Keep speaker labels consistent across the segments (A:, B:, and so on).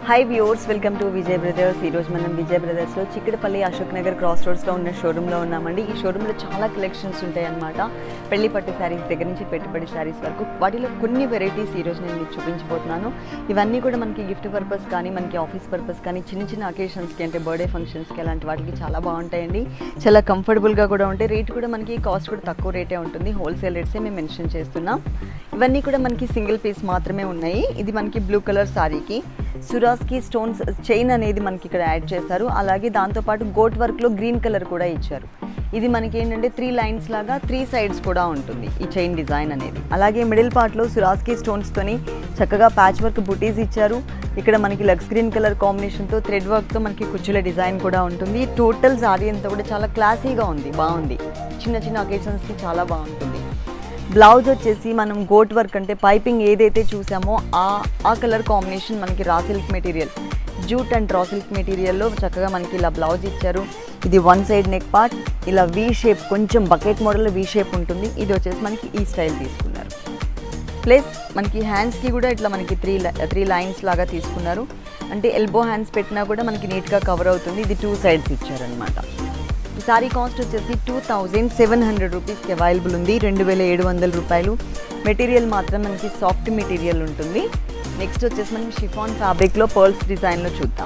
A: hi viewers welcome to Vijay brothers ఈరోజు మనం విజయ్ బ్రదర్స్లో చిక్కడపల్లి అశోక్ నగర్ క్రాస్ రోడ్స్లో ఉన్న షోరూంలో ఉన్నామండి ఈ షోరూంలో చాలా కలెక్షన్స్ ఉంటాయి అన్నమాట పెళ్లి పట్టు శారీస్ దగ్గర నుంచి పెట్టుబడి శారీస్ వరకు వాటిలో కొన్ని వెరైటీస్ ఈరోజు నేను మీకు చూపించబోతున్నాను ఇవన్నీ కూడా మనకి గిఫ్ట్ పర్పస్ కానీ మనకి ఆఫీస్ పర్పస్ కానీ చిన్న చిన్న అకేషన్స్కి అంటే బర్త్డే ఫంక్షన్స్కి అలాంటి వాటికి చాలా బాగుంటాయండి చాలా కంఫర్టబుల్గా కూడా ఉంటాయి రేట్ కూడా మనకి కాస్ట్ కూడా తక్కువ రేటే ఉంటుంది హోల్సేల్ రేట్సే మేము మెన్షన్ చేస్తున్నాం ఇవన్నీ కూడా మనకి సింగిల్ పీస్ మాత్రమే ఉన్నాయి ఇది మనకి బ్లూ కలర్ సారీకి సురాస్కి స్టోన్స్ చైన్ అనేది మనకి ఇక్కడ యాడ్ చేశారు అలాగే దాంతోపాటు గోట్ వర్క్లో గ్రీన్ కలర్ కూడా ఇచ్చారు ఇది మనకి ఏంటంటే త్రీ లైన్స్ లాగా త్రీ సైడ్స్ కూడా ఉంటుంది ఈ చైన్ డిజైన్ అనేది అలాగే మిడిల్ పార్ట్లో సురాస్కి స్టోన్స్తోని చక్కగా ప్యాచ్ వర్క్ బుటీస్ ఇచ్చారు ఇక్కడ మనకి లక్స్ గ్రీన్ కలర్ కాంబినేషన్తో థ్రెడ్ వర్క్తో మనకి కుచ్చుల డిజైన్ కూడా ఉంటుంది టోటల్ సారీ అంతా కూడా చాలా క్లాసీగా ఉంది బాగుంది చిన్న చిన్న అకేషన్స్కి చాలా బాగుంటుంది బ్లౌజ్ వచ్చేసి మనం గోట్ వర్క్ అంటే పైపింగ్ ఏదైతే చూసామో ఆ ఆ కలర్ కాంబినేషన్ మనకి raw silk material jute and raw silk మెటీరియల్లో చక్కగా మనకి ఇలా బ్లౌజ్ ఇచ్చారు ఇది వన్ సైడ్ నెక్ పార్ట్ ఇలా వీ షేప్ కొంచెం బకెట్ మోడల్లో వీ షేప్ ఉంటుంది ఇది వచ్చేసి మనకి ఈ స్టైల్ తీసుకున్నారు ప్లస్ మనకి హ్యాండ్స్కి కూడా ఇట్లా మనకి త్రీ త్రీ లైన్స్ లాగా తీసుకున్నారు అంటే ఎల్బో హ్యాండ్స్ పెట్టినా కూడా మనకి నీట్గా కవర్ అవుతుంది ఇది టూ సైడ్స్ ఇచ్చారనమాట ఈ సారీ కాస్ట్ వచ్చేసి టూ థౌజండ్ సెవెన్ హండ్రెడ్ రూపీస్కి అవైలబుల్ ఉంది రెండు వేల ఏడు వందల రూపాయలు మెటీరియల్ మాత్రం మనకి సాఫ్ట్ మెటీరియల్ ఉంటుంది నెక్స్ట్ వచ్చేసి మనం షిఫాన్ ఫ్యాబ్రిక్లో పర్ల్స్ డిజైన్లో చూద్దాం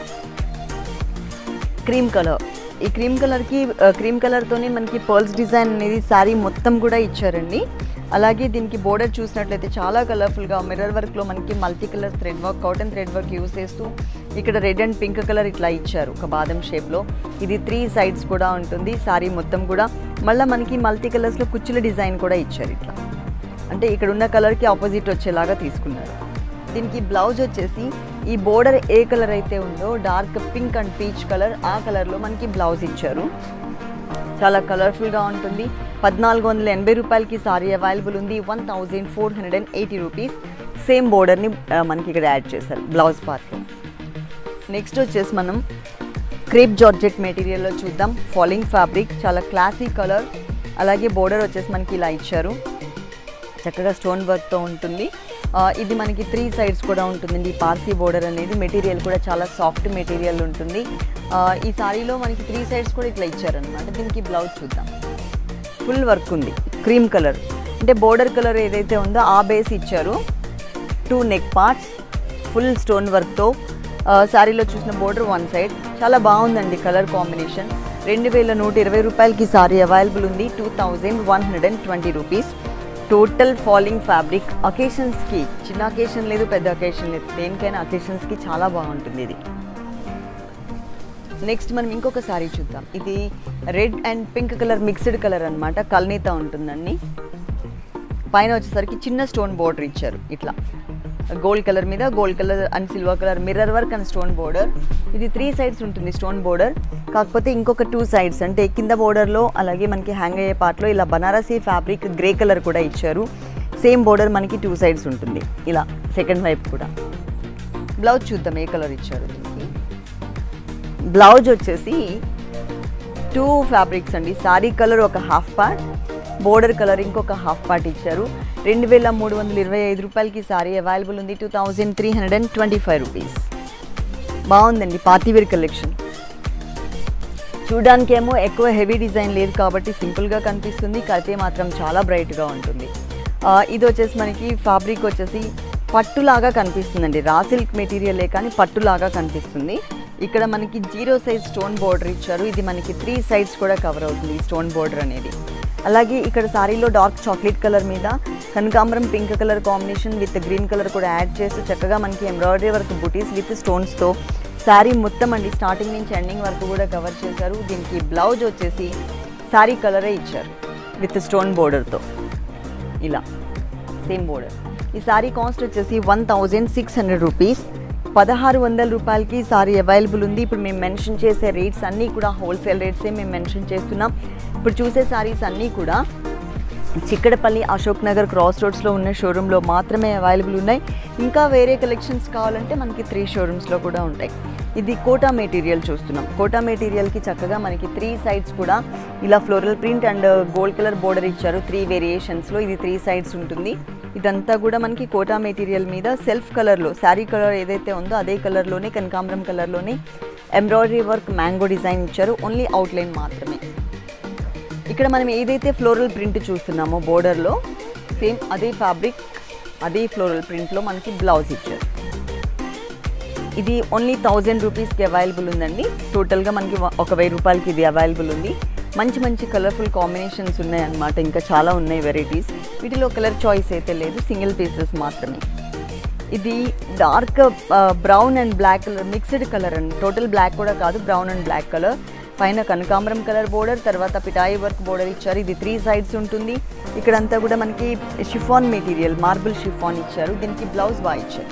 A: క్రీమ్ కలర్ ఈ క్రీమ్ కలర్కి క్రీమ్ కలర్తోనే మనకి పర్ల్స్ డిజైన్ అనేది శారీ మొత్తం కూడా ఇచ్చారండి అలాగే దీనికి బోర్డర్ చూసినట్లయితే చాలా కలర్ఫుల్గా మిర్రర్ వర్క్లో మనకి multi colour thread work cotton thread work use చేస్తూ ఇక్కడ రెడ్ అండ్ పింక్ కలర్ ఇట్లా ఇచ్చారు ఒక బాదం షేప్లో ఇది త్రీ సైడ్స్ కూడా ఉంటుంది శారీ మొత్తం కూడా మళ్ళీ మనకి మల్టీ కలర్స్లో కుచ్చుల డిజైన్ కూడా ఇచ్చారు ఇట్లా అంటే ఇక్కడ ఉన్న కలర్కి ఆపోజిట్ వచ్చేలాగా తీసుకున్నారు దీనికి బ్లౌజ్ వచ్చేసి ఈ బోర్డర్ ఏ కలర్ అయితే ఉందో dark pink and peach colour ఆ కలర్లో మనకి బ్లౌజ్ ఇచ్చారు చాలా కలర్ఫుల్గా ఉంటుంది పద్నాలుగు వందల ఎనభై రూపాయలకి సారీ అవైలబుల్ ఉంది one thousand four hundred and eighty rupees same బోర్డర్ని మనకి ఇక్కడ యాడ్ చేశారు బ్లౌజ్ పార్ట్లో నెక్స్ట్ వచ్చేసి మనం క్రేప్ జార్జెట్ మెటీరియల్లో చూద్దాం ఫాలింగ్ ఫ్యాబ్రిక్ చాలా క్లాసీ కలర్ అలాగే బోర్డర్ వచ్చేసి మనకి ఇలా ఇచ్చారు చక్కగా స్టోన్ వర్క్తో ఉంటుంది ఆ, ఇది మనకి త్రీ సైడ్స్ కూడా ఉంటుందండి ఈ పార్సీ బోర్డర్ అనేది మెటీరియల్ కూడా చాలా సాఫ్ట్ మెటీరియల్ ఉంటుంది ఆ, ఈ సారీలో మనకి త్రీ సైడ్స్ కూడా ఇట్లా ఇచ్చారనమాట దీనికి బ్లౌజ్ చూద్దాం ఫుల్ వర్క్ ఉంది క్రీమ్ కలర్ అంటే బోర్డర్ కలర్ ఏదైతే ఉందో ఆ బేస్ ఇచ్చారు two neck parts full stone వర్క్తో శారీలో చూసిన బోర్డర్ వన్ సైడ్ చాలా బాగుందండి కలర్ కాంబినేషన్ రెండు వేల నూట ఇరవై రూపాయలకి సారీ అవైలబుల్ ఉంది two thousand one hundred and twenty rupees total falling fabric అకేషన్స్కి చిన్న అకేషన్ లేదు పెద్ద అకేషన్ లేదు దేనికైనా అకేషన్స్కి చాలా బాగుంటుంది ఇది నెక్స్ట్ మనం ఇంకొక సారీ చూద్దాం ఇది red and pink colour mixed colour అన్నమాట కల్నీత ఉంటుందండి పైన వచ్చేసరికి చిన్న స్టోన్ బోర్డర్ ఇచ్చారు ఇట్లా గోల్డ్ కలర్ మీద gold colour and silver colour mirror work and stone border ఇది త్రీ సైడ్స్ ఉంటుంది స్టోన్ బోర్డర్ కాకపోతే ఇంకొక టూ సైడ్స్ అంటే కింద బోర్డర్లో అలాగే మనకి హ్యాంగ్ అయ్యే పార్ట్లో ఇలా బనారసీ ఫ్యాబ్రిక్ గ్రే కలర్ కూడా ఇచ్చారు సేమ్ బోర్డర్ మనకి టూ సైడ్స్ ఉంటుంది ఇలా సెకండ్ వైపు కూడా బ్లౌజ్ చూద్దాం ఏ కలర్ ఇచ్చారు దీనికి బ్లౌజ్ వచ్చేసి టూ ఫ్యాబ్రిక్స్ అండి సారీ కలర్ ఒక హాఫ్ పార్ట్ బోర్డర్ కలర్ ఇంకొక హాఫ్ పార్ట్ ఇచ్చారు రెండు వేల మూడు వందల ఇరవై ఐదు రూపాయలకి సారీ అవైలబుల్ ఉంది two thousand three hundred and twenty five rupees బాగుందండి పార్టీవేర్ కలెక్షన్ చూడడానికి ఏమో ఎక్కువ హెవీ డిజైన్ లేదు కాబట్టి సింపుల్గా కనిపిస్తుంది కడితే మాత్రం చాలా బ్రైట్గా ఉంటుంది ఆ, ఇది వచ్చేసి మనకి ఫ్యాబ్రిక్ వచ్చేసి పట్టులాగా కనిపిస్తుందండి రా సిల్క్ మెటీరియలే కానీ పట్టులాగా కనిపిస్తుంది ఇక్కడ మనకి జీరో సైజ్ స్టోన్ బోర్డర్ ఇచ్చారు ఇది మనకి త్రీ సైడ్స్ కూడా కవర్ అవుతుంది ఈ స్టోన్ బోర్డర్ అనేది అలాగే ఇక్కడ సారీలో డార్క్ చాక్లెట్ కలర్ మీద కనకాంబరం pink colour combination with green colour కూడా యాడ్ చేసి చక్కగా మనకి ఎంబ్రాయిడరీ వర్క్ బుటీస్ విత్ స్టోన్స్తో శారీ మొత్తం అండి స్టార్టింగ్ నుంచి ఎండింగ్ వరకు కూడా కవర్ చేశారు దీనికి బ్లౌజ్ వచ్చేసి శారీ కలరే ఇచ్చారు విత్ స్టోన్ బోర్డర్తో ఇలా సేమ్ బోర్డర్ ఈ సారీ కాస్ట్ వచ్చేసి one thousand six hundred rupees పదహారు వందల రూపాయలకి సారీ అవైలబుల్ ఉంది ఇప్పుడు మేము మెన్షన్ చేసే రేట్స్ అన్నీ కూడా హోల్సేల్ రేట్సే మేము మెన్షన్ చేస్తున్నాం ఇప్పుడు చూసే సారీస్ అన్నీ కూడా చిక్కడపల్లి అశోక్ నగర్ క్రాస్ రోడ్స్లో ఉన్న షోరూంలో మాత్రమే అవైలబుల్ ఉన్నాయి ఇంకా వేరే కలెక్షన్స్ కావాలంటే మనకి త్రీ షోరూమ్స్లో కూడా ఉంటాయి ఇది కోటా మెటీరియల్ చూస్తున్నాం కోటా మెటీరియల్కి చక్కగా మనకి త్రీ సైడ్స్ కూడా ఇలా floral print and gold colour border ఇచ్చారు త్రీ వేరియేషన్స్లో ఇది త్రీ సైడ్స్ ఉంటుంది ఇదంతా కూడా మనకి కోటా మెటీరియల్ మీద సెల్ఫ్ కలర్లో శారీ కలర్ ఏదైతే ఉందో అదే కలర్లోనే కనకాంబరం కలర్లోనే ఎంబ్రాయిడరీ వర్క్ మ్యాంగో డిజైన్ ఇచ్చారు ఓన్లీ అవుట్లైన్ మాత్రమే ఇక్కడ మనం ఏదైతే ఫ్లోరల్ ప్రింట్ చూస్తున్నామో బోర్డర్లో సేమ్ అదే ఫ్యాబ్రిక్ అదే ఫ్లోరల్ ప్రింట్లో మనకి బ్లౌజ్ ఇచ్చారు ఇది ఓన్లీ థౌజండ్ రూపీస్కి అవైలబుల్ ఉందండి టోటల్గా మనకి వ- ఒక వెయ్యి రూపాయలకి ఇది అవైలబుల్ ఉంది మంచి మంచి కలర్ఫుల్ కాంబినేషన్స్ ఉన్నాయన్నమాట ఇంకా చాలా ఉన్నాయి వెరైటీస్ వీటిలో కలర్ చాయిస్ అయితే లేదు సింగిల్ పీసెస్ మాత్రమే ఇది dark brown and black colour mixed colour అండి టోటల్ బ్లాక్ కూడా కాదు బ్రౌన్ అండ్ బ్లాక్ కలర్ పైన కనకాంబరం కలర్ బోర్డర్ తర్వాత పిటాయి వర్క్ బోర్డర్ ఇచ్చారు ఇది త్రీ సైడ్స్ ఉంటుంది ఇక్కడంతా కూడా మనకి షిఫాన్ మెటీరియల్ మార్బుల్ షిఫాన్ ఇచ్చారు దీనికి బ్లౌజ్ బాగా ఇచ్చారు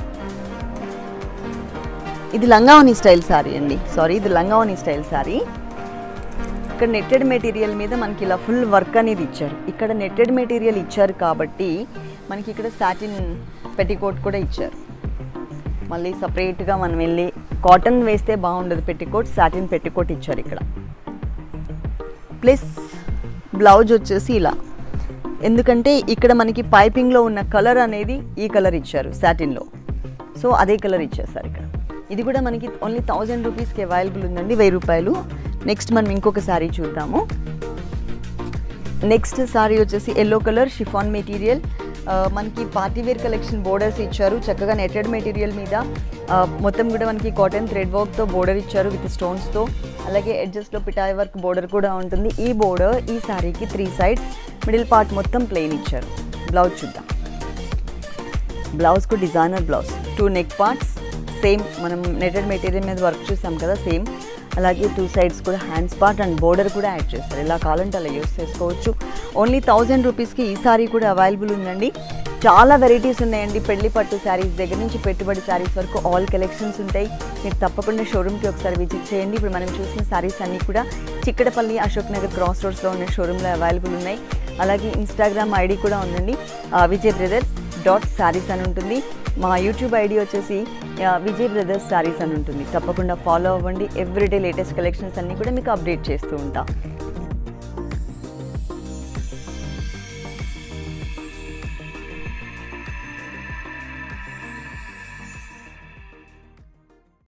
A: ఇది లంగావని స్టైల్ శారీ అండి సారీ ఇది లంగావని స్టైల్ శారీ ఇక్కడ నెట్టెడ్ మెటీరియల్ మీద మనకి ఇలా ఫుల్ వర్క్ అనేది ఇచ్చారు ఇక్కడ నెట్టెడ్ మెటీరియల్ ఇచ్చారు కాబట్టి మనకి ఇక్కడ సాటిన్ పెట్టికోట్ కూడా ఇచ్చారు మళ్ళీ సపరేట్గా మనం వెళ్ళి కాటన్ వేస్తే బాగుండదు పెట్టికోట్ సాటిన్ పెట్టికోట్ ఇచ్చారు ఇక్కడ ప్లస్ బ్లౌజ్ వచ్చేసి ఇలా ఎందుకంటే ఇక్కడ మనకి పైపింగ్లో ఉన్న కలర్ అనేది ఈ కలర్ ఇచ్చారు సాటిన్లో సో అదే కలర్ ఇచ్చేసారు ఇక్కడ ఇది కూడా మనకి ఓన్లీ థౌజండ్ రూపీస్కి అవైలబుల్ ఉందండి వెయ్యి రూపాయలు నెక్స్ట్ మనం ఇంకొక శారీ చూద్దాము నెక్స్ట్ సారీ వచ్చేసి ఎల్లో కలర్ షిఫాన్ మెటీరియల్ మనకి పార్టీ వేర్ కలెక్షన్ బోర్డర్స్ ఇచ్చారు చక్కగా నెటెడ్ మెటీరియల్ మీద ఆ, మొత్తం కూడా మనకి కాటన్ థ్రెడ్ వర్క్తో బోర్డర్ ఇచ్చారు విత్ స్టోన్స్తో అలాగే ఎడ్జస్ట్లో పిటాయ్ వర్క్ బోర్డర్ కూడా ఉంటుంది ఈ బోర్డర్ ఈ శారీకి త్రీ సైడ్స్ మిడిల్ పార్ట్ మొత్తం ప్లెయిన్ ఇచ్చారు బ్లౌజ్ చూద్దాం బ్లౌజ్కు designer blouse two neck parts same మనం నెటెడ్ మెటీరియల్ మీద వర్క్ చూసాం కదా సేమ్ అలాగే టూ సైడ్స్ కూడా హ్యాండ్స్ పార్ట్ అండ్ బోర్డర్ కూడా యాడ్ చేస్తారు ఇలా కావాలంటే అలా యూస్ చేసుకోవచ్చు ఓన్లీ థౌజండ్ రూపీస్కి ఈ సారీ కూడా అవైలబుల్ ఉందండి చాలా వెరైటీస్ ఉన్నాయండి పెళ్లి పట్టు శారీస్ దగ్గర నుంచి పెట్టుబడి శారీస్ వరకు ఆల్ కలెక్షన్స్ ఉంటాయి మీరు తప్పకుండా షోరూమ్కి ఒకసారి విజిట్ చేయండి ఇప్పుడు మనం చూసిన శారీస్ అన్నీ కూడా చిక్కడపల్లి అశోక్ నగర్ క్రాస్ రోడ్స్లో ఉన్న షోరూంలో అవైలబుల్ ఉన్నాయి అలాగే ఇన్స్టాగ్రామ్ ఐడి కూడా ఉందండి ఆ, విజయ్ బ్రదర్స్ డాట్ శారీస్ అని ఉంటుంది మా యూట్యూబ్ ఐడి వచ్చేసి ఆ, విజయ్ బ్రదర్స్ శారీస్ అని ఉంటుంది తప్పకుండా ఫాలో అవ్వండి ఎవ్రీడే లేటెస్ట్ కలెక్షన్స్ అన్నీ కూడా మీకు అప్డేట్ చేస్తూ ఉంటా